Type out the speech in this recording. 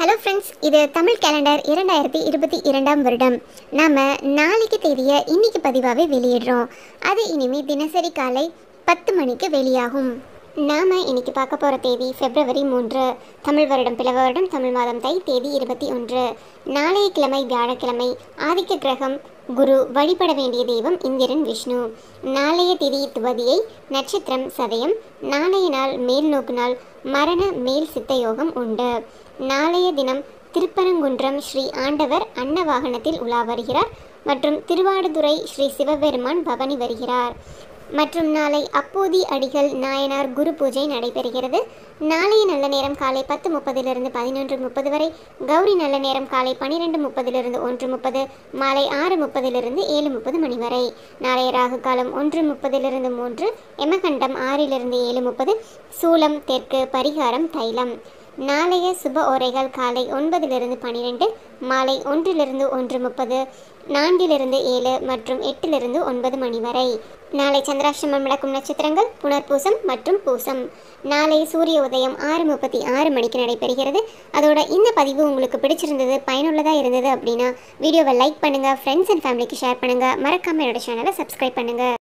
hello friends இது Tamil calendar இரண்டாயிரத்தி இருபத்தி இரண்டாம் வருடம் நாம் நாளைக்கு தேதியை இன்னைக்கு பதிவாகவே வெளியிடுறோம் அது இனிமே தினசரி காலை பத்து மணிக்கு வெளியாகும் நாம் இன்னைக்கு பார்க்க போகிற தேதி பிப்ரவரி மூன்று தமிழ் வருடம் பிளவ வருடம் தமிழ் மாதம் தை தேதி இருபத்தி ஒன்று நாளைய கிழமை வியாழக்கிழமை ஆதிக்க கிரகம் குரு வழிபட வேண்டிய தெய்வம் இந்திரன் விஷ்ணு நாளைய திதி துவதியை நட்சத்திரம் சதயம் நாளைய நாள் மேல் நோக்கு நாள் மரண மேல் சித்த யோகம் உண்டு நாளைய தினம் திருப்பரங்குன்றம் ஸ்ரீ ஆண்டவர் அன்ன வாகனத்தில் உலா வருகிறார் மற்றும் திருவாடுதுறை ஸ்ரீ சிவபெருமான் பவனி வருகிறார் மற்றும் நாளை அப்போதி அடிகள் நாயனார் குரு பூஜை நடைபெறுகிறது நாளைய நல்ல நேரம் காலை பத்து முப்பதிலிருந்து பதினொன்று முப்பது வரை கௌரி நல்ல நேரம் காலை பன்னிரெண்டு முப்பதிலிருந்து ஒன்று முப்பது மாலை ஆறு முப்பதிலிருந்து ஏழு முப்பது மணி வரை நாளைய ராகு காலம் ஒன்று முப்பதிலிருந்து மூன்று எமகண்டம் ஆறிலிருந்து ஏழு முப்பது சூலம் தெற்கு பரிகாரம் தைலம் நாளைய சுப ஓரைகள் காலை ஒன்பதிலிருந்து பன்னிரெண்டு மாலை ஒன்றிலிருந்து ஒன்று முப்பது நான்கிலிருந்து ஏழு மற்றும் எட்டிலிருந்து ஒன்பது மணி வரை நாளை சந்திராஷ்டமம் நடக்கும் நட்சத்திரங்கள் புனர்பூசம் மற்றும் பூசம் நாளை சூரிய உதயம் ஆறு முப்பத்தி ஆறு மணிக்கு நடைபெறுகிறது அதோட இந்த பதிவு உங்களுக்கு பிடிச்சிருந்தது பயனுள்ளதாக இருந்தது அப்படின்னா வீடியோவை லைக் பண்ணுங்கள் ஃப்ரெண்ட்ஸ் அண்ட் ஃபேமிலிக்கு ஷேர் பண்ணுங்கள் மறக்காமல் என்னோட சேனலை சப்ஸ்கிரைப் பண்ணுங்கள்